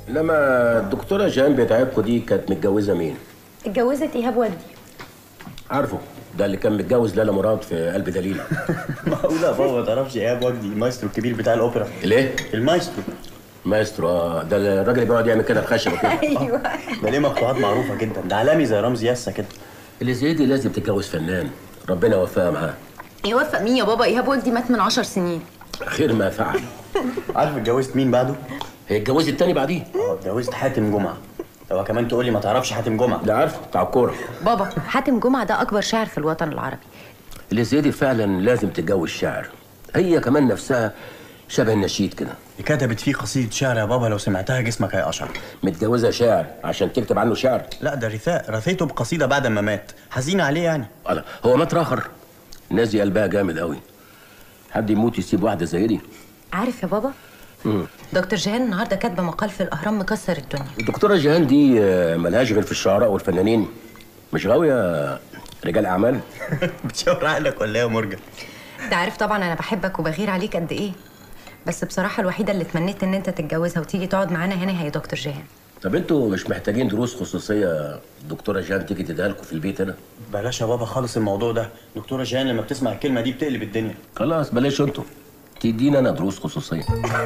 لما الدكتوره جان بتاعتكم دي كانت متجوزه مين اتجوزت ايهاب وجدي عارفه ده اللي كان متجوز لالا مراد في قلب دليل معقولة يا بابا ما تعرفش ايهاب وجدي المايسترو الكبير بتاع الاوبرا ليه المايسترو مايسترو اه ده الراجل اللي بيقعد يعمل كده بخشبه كده ايوه ده ليه مقطوعات معروفة جدا ده عالمي زي رمزي ياسا كده اللي زي دي لازم تتجوز فنان ربنا يوفقها معاه يوفق مين يا بابا ايهاب وجدي مات من عشر سنين خير ما فعل عارف اتجوزت مين بعده؟ هي اتجوزت التاني بعديه اه اتجوزت حاتم جمعة لو كمان تقول لي ما تعرفش حاتم جمعة ده عارف بتاع الكوره بابا حاتم جمعه ده اكبر شاعر في الوطن العربي اللي زي دي فعلا لازم تتجوز شاعر هي كمان نفسها شبه النشيد كده دي كتبت فيه قصيدة شعر يا بابا لو سمعتها جسمك هيقشعر متجوزه شاعر عشان تكتب عنه شعر لا ده رثاء رثيته بقصيدة بعد ما مات حزينة عليه يعني الله هو مات راخر الناس دي قلبها جامد قوي حد يموت يسيب واحده زي دي عارف يا بابا مم. دكتور جيهان النهارده كاتبه مقال في الاهرام مكسر الدنيا الدكتوره جيهان دي آه، ملهاش غير في الشعراء والفنانين مش غاويه رجال اعمال بتشاور عقلك ولا ايه يا مرجان؟ انت عارف طبعا انا بحبك وبغير عليك قد ايه بس بصراحه الوحيده اللي اتمنيت ان انت تتجوزها وتيجي تقعد معانا هنا هي دكتور جيهان طب انتوا مش محتاجين دروس خصوصيه الدكتوره جيهان تيجي تديها لكم في البيت هنا بلاش يا بابا خالص الموضوع ده دكتورة جيهان لما بتسمع الكلمة دي بتقلب الدنيا خلاص بلاش انتوا تدينا انا دروس خصوصيه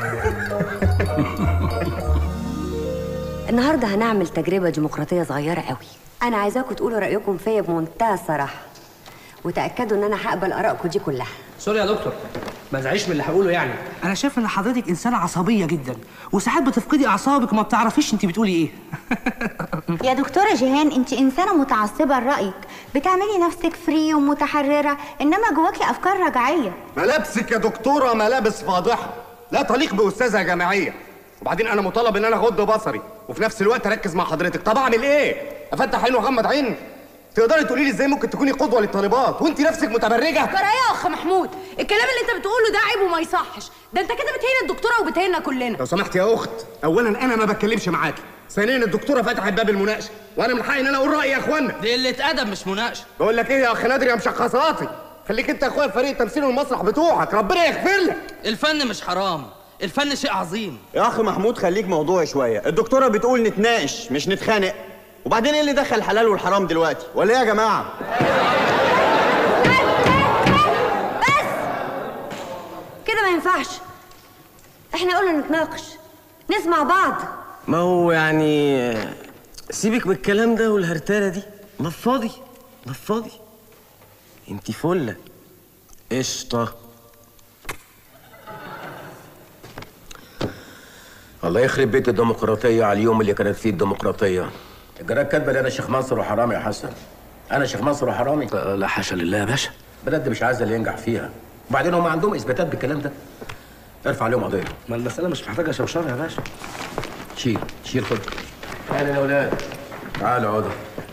النهارده هنعمل تجربة ديمقراطية صغيرة قوي أنا عايزاكم تقولوا رأيكم فيا بمنتهى الصراحة وتأكدوا إن أنا هقبل آرائكم دي كلها سوري يا دكتور ما تزعليش من اللي هقوله يعني انا شايف ان حضرتك انسانه عصبيه جدا وساعات بتفقدي اعصابك وما بتعرفيش انت بتقولي ايه يا دكتورة جيهان انت انسانة متعصبة لرأيك بتعملي نفسك فري ومتحررة انما جواكي افكار رجعية ملابسك يا دكتورة ملابس فاضحة لا تليق بأستاذة جامعية وبعدين أنا مطالب إن أنا أغض بصري وفي نفس الوقت أركز مع حضرتك طب أعمل إيه؟ أفتح عين وأغمض عين؟ تقدري تقولي لي إزاي ممكن تكوني قدوة للطالبات وأنت نفسك متبرجة؟ جرى يا اخ محمود الكلام اللي انت بتقوله ده عيب وما يصحش ده انت كده بتهين الدكتوره وبتهيننا كلنا لو سمحت يا أخت أولا أنا ما بتكلمش معاكي ثانيا الدكتورة فتحت باب المناقشة وأنا من حقي إن أنا أقول رأيي يا إخوانا دي قله ادب مش مناقشه بقول لك إيه يا أخ نادر يا مشخصاتي خليك أنت يا أخويا في فريق التمثيل والمسرح بتوعك ربنا يغفر لك الفن مش حرام الفن شيء عظيم يا اخ محمود خليك موضوعي شويه الدكتوره بتقول نتناقش مش نتخانق وبعدين ايه اللي دخل الحلال والحرام دلوقتي ولا ايه يا جماعه كده ما ينفعش إحنا قلنا نتناقش نسمع بعض ما هو يعني سيبك من الكلام ده والهرتالة دي ما فاضي ما فاضي انت فلة قشطة الله يخرب بيت الديمقراطيه على اليوم اللي كانت فيه الديمقراطيه الجرائد كاتبه لي انا شيخ منصور وحرامي يا حسن انا شيخ منصور وحرامي لا حاشا لله يا باشا بلد مش عايزه اللي ينجح فيها وبعدين هم عندهم اثباتات بالكلام ده ارفع عليهم قضيه ما المساله مش محتاجه شوشره يا باشا شيل شيل خد تعالوا يا اولاد تعالوا اقعدوا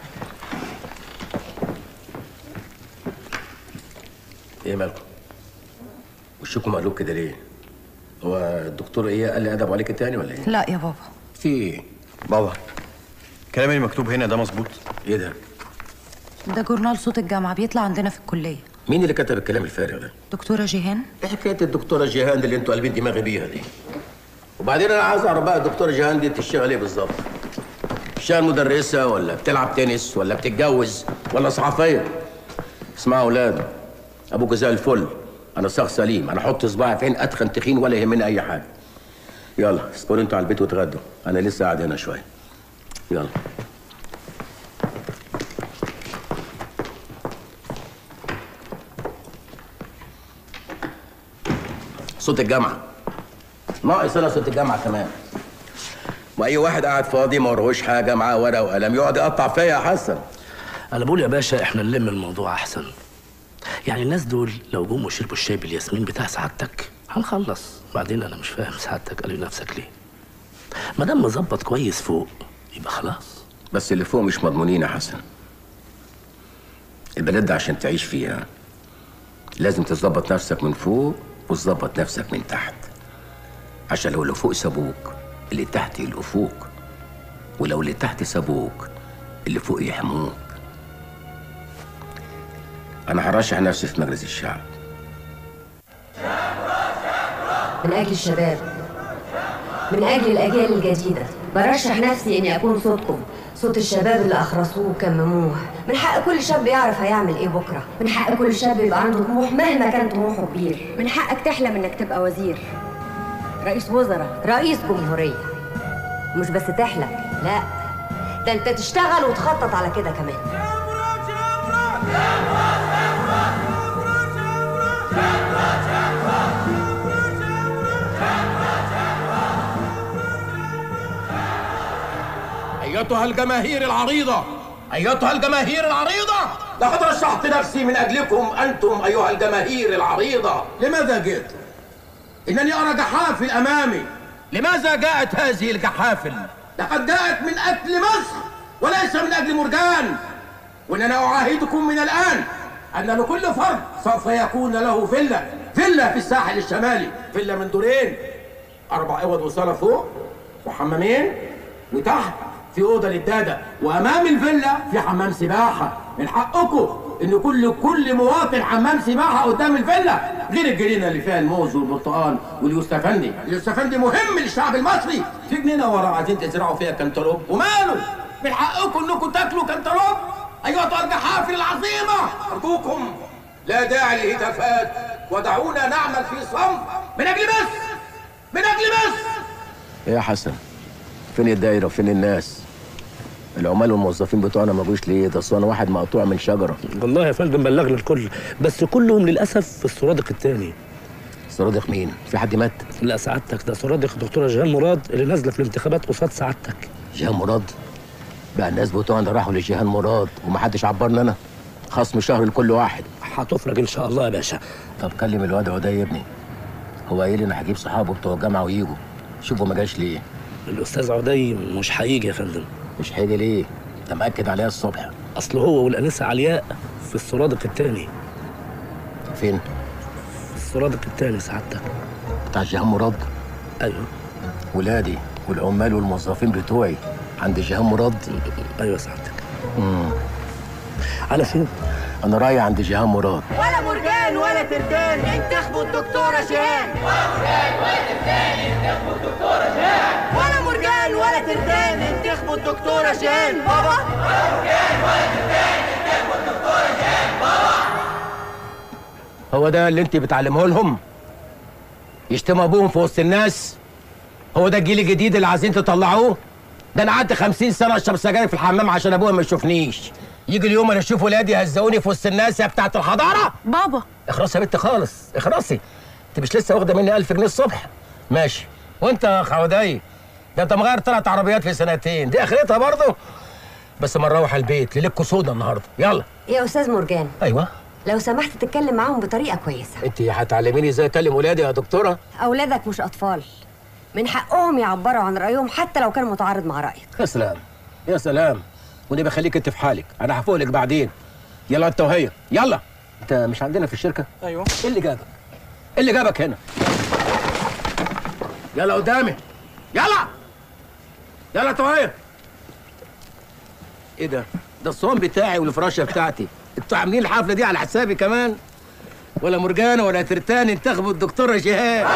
ايه مالكم وشكم مقلوب كده ليه هو الدكتور ايه قال لي ادب عليك تاني ولا ايه لا يا بابا في ايه بابا الكلام اللي مكتوب هنا ده مظبوط ايه ده ده جورنال صوت الجامعه بيطلع عندنا في الكليه مين اللي كتب الكلام الفارغ ده دكتوره جيهان ايه حكايه الدكتوره جيهان اللي انتوا قلبين دماغي بيها دي وبعدين انا عايز اعرف بقى الدكتوره جيهان دي بتشتغل ايه بالظبط بتشتغل مدرسه ولا بتلعب تنس ولا بتتجوز ولا صحفيه اسمعوا يا اولاد ابوك زي الفل انا شخص سليم انا احط صباعي فين اتخن تخين ولا يهمني اي حاجه يلا اسكنوا انتوا على البيت واتغدوا انا لسه قاعد هنا شويه يلا صوت الجامعه ناقص انا صوت الجامعه كمان واي واحد قاعد فاضي ما وراهوش حاجه معاه ورقه وقلم يقعد يقطع فيا يا حسن انا بقول يا باشا احنا نلم الموضوع احسن يعني الناس دول لو جم وشربوا الشاي بالياسمين بتاع سعادتك هنخلص بعدين انا مش فاهم سعادتك قال نفسك ليه ما دام مظبط كويس فوق يبقى خلاص بس اللي فوق مش مضمونين يا حسن البلد ده عشان تعيش فيها لازم تظبط نفسك من فوق وتظبط نفسك من تحت عشان لو اللي فوق سابوك اللي تحت يلقفوك ولو اللي تحت سابوك اللي فوق يحموك انا هرشح نفسي في مجلس الشعب من أجل الشباب من أجل الأجيال الجديدة برشح نفسي اني اكون صوتكم صوت الشباب اللي اخرسوه وكمموه من حق كل شاب يعرف هيعمل ايه بكره من حق كل شاب يبقى عنده طموح مهما كان طموحه كبير من حقك تحلم انك تبقى وزير رئيس وزراء رئيس جمهوريه مش بس تحلم لا ده انت تشتغل وتخطط على كده كمان أيتها الجماهير العريضة أيتها الجماهير العريضة لقد رشحت نفسي من أجلكم أنتم أيها الجماهير العريضة لماذا جئت؟ إنني أرى جحافل أمامي لماذا جاءت هذه الجحافل؟ لقد جاءت من أجل مصر وليس من أجل مرجان وإننا أعاهدكم من الآن أن لكل فرد سوف يكون له فيلا فيلا في الساحل الشمالي فيلا من دورين أربع أوض وصالة فوق وحمامين وتحت في أوضة للدادة وأمام الفيلا في حمام سباحة من حقكم إن كل كل مواطن حمام سباحة قدام الفيلا غير الجنينة اللي فيها الموز والبرتقال واليوستفندي اليوستفندي مهم للشعب المصري في جنينة ورا عايزين تزرعوا فيها كنتالوب وماله من حقكم إنكم تاكلوا كنتالوب أيها الجحافل العظيمة أرجوكم لا داعي للهتافات ودعونا نعمل في صمت من أجل مصر من أجل مصر يا حسن فين الدايرة وفين الناس العمال والموظفين بتوعنا ما جوش ليه ده أصل انا واحد مقطوع من شجرة والله يا فندم بلغنا الكل بس كلهم للاسف في السرادق الثاني سرادق مين في حد مات لا سعادتك ده سرادق الدكتوره جيهان مراد اللي نازله في الانتخابات قصاد سعادتك جيهان مراد بقى الناس بتوعنا راحوا لجيهان مراد ومحدش عبرنا انا خصم شهر لكل واحد هتفرج ان شاء الله يا باشا طب كلم الواد عدي يا ابني هو قايل انا هجيب صحابه بتوع الجامعه ويجوا شوفوا ما جاش ليه الاستاذ عدي مش هيجي يا فندم مش هيجي ليه انت مأكد عليها الصبح اصل هو والانسه علياء في السرادق الثاني فين في السرادق الثاني سعادتك بتاع جيهان مراد ايوه ولادي والعمال والموظفين بتوعي عند جيهان مراد ايوه سعادتك امم على فين انا رايح عند جيهان مراد ولا مرجان ولا تردان انتخبوا الدكتورة جيهان ولا مرجان ولا تردان انتخبوا الدكتورة جيهان بابا هو ده اللي انت بتعلمه لهم يشتموا ابوهم في وسط الناس هو ده الجيل الجديد اللي عايزين تطلعوه ده انا قعدت 50 سنه اشرب سجاير في الحمام عشان ابويا ما يشوفنيش يجي اليوم انا اشوف ولادي يهزقوني في وسط الناس يا بتاعت الحضاره بابا اخرسي يا بنت خالص اخرسي انت مش لسه واخده مني 1000 جنيه الصبح ماشي وانت يا خوداي ده انت مغير ثلاث عربيات في سنتين دي اخرتها برضه بس ما نروح البيت ليلتكوا سودا النهارده يلا يا استاذ مرجان ايوه لو سمحت تتكلم معاهم بطريقه كويسه انت هتعلميني ازاي اكلم ولادي يا دكتوره اولادك مش اطفال من حقهم يعبروا عن رايهم حتى لو كان متعارض مع رايك يا سلام يا سلام ودي بخليك انت في حالك انا هفوق لك بعدين يلا انت وهي يلا انت مش عندنا في الشركه ايوه ايه اللي جابك ايه اللي جابك هنا يلا قدامي يلا يلا انت وهي ايه ده ده الصوم بتاعي والفراشه بتاعتي انتوا عاملين الحفله دي على حسابي كمان ولا مرجانه ولا ترتان انتخبوا الدكتوره جهاد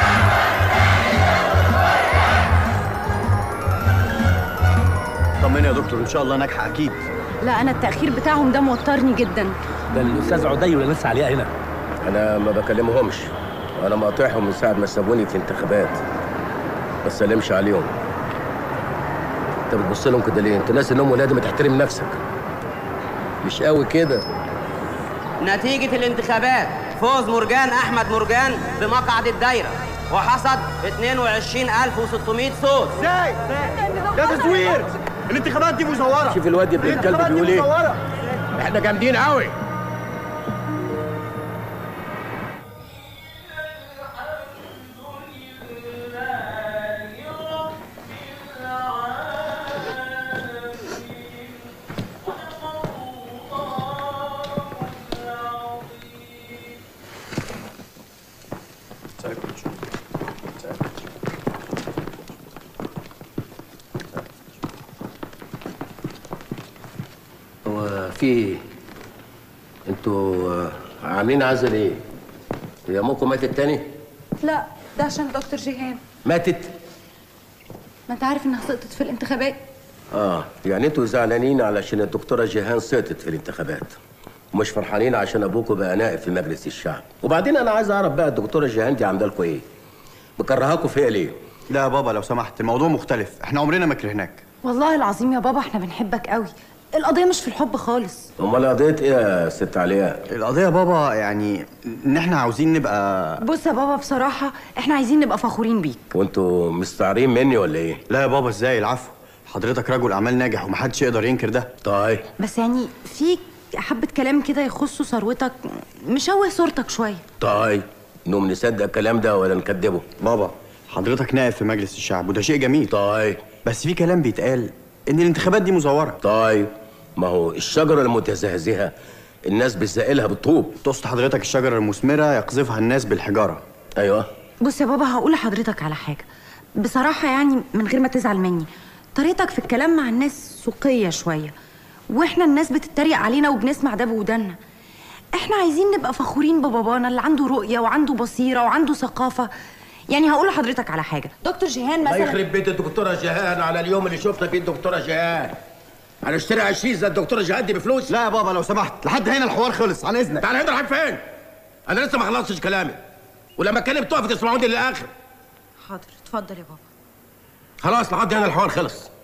طمني يا دكتور ان شاء الله ناجحه اكيد لا انا التاخير بتاعهم ده موترني جدا ده الاستاذ عدي والانسه علياء هنا انا ما بكلمهمش انا مقاطعهم من ساعه ما سابوني في انتخابات ما سلمش عليهم انت بتبص لهم كده ليه انت ناس انهم ولادي ما تحترم نفسك مش قوي كده نتيجة الانتخابات فوز مرجان أحمد مرجان بمقعد الدايرة وحصد 22600 صوت ازاي ده تزوير الانتخابات دي مزوره شوف الواد ابن الكلب الانتخابات دي بيقول ايه مزوره احنا جامدين قوي هو في ايه؟ انتوا آه، عاملين عزل ايه؟ هي امكم ماتت تاني؟ لا ده عشان دكتور جيهان ماتت؟ ما انت عارف انها سقطت في الانتخابات اه يعني انتوا زعلانين علشان الدكتوره جيهان سقطت في الانتخابات ومش فرحانين عشان ابوكوا بقى نائب في مجلس الشعب وبعدين انا عايز اعرف بقى الدكتوره جيهان دي عامله لكم ايه مكرهاكوا فيها ليه لا يا بابا لو سمحت الموضوع مختلف احنا عمرنا ما كرهناك والله العظيم يا بابا احنا بنحبك قوي القضيه مش في الحب خالص امال قضيه ايه يا ست علياء القضيه يا بابا يعني ان احنا عاوزين نبقى بص يا بابا بصراحه احنا عايزين نبقى فخورين بيك وانتوا مستعارين مني ولا ايه لا يا بابا ازاي العفو حضرتك رجل اعمال ناجح ومحدش يقدر ينكر ده طيب بس يعني في حبه كلام كده يخصوا ثروتك مشوه صورتك شويه طيب نقوم نصدق الكلام ده ولا نكذبه بابا حضرتك نائب في مجلس الشعب وده شيء جميل طيب بس في كلام بيتقال ان الانتخابات دي مزوره طيب ما هو الشجره المتزهزهه الناس بتزقلها بالطوب تقصد حضرتك الشجره المثمره يقذفها الناس بالحجاره ايوه بص يا بابا هقول لحضرتك على حاجه بصراحه يعني من غير ما تزعل مني طريقتك في الكلام مع الناس سوقيه شويه واحنا الناس بتتريق علينا وبنسمع ده بودنا احنا عايزين نبقى فخورين ببابانا اللي عنده رؤيه وعنده بصيره وعنده ثقافه يعني هقول لحضرتك على حاجه دكتور جيهان الله مثلا يخرب بيت الدكتوره جيهان على اليوم اللي شفنا فيه الدكتوره جيهان هنشتري 20 زي الدكتوره جيهان دي بفلوس لا يا بابا لو سمحت لحد هنا الحوار خلص عن اذنك تعال هنا رايح فين انا لسه ما خلصتش كلامي ولما اتكلم تقف تسمعوني للاخر حاضر اتفضل يا بابا خلاص لحد هنا الحوار خلص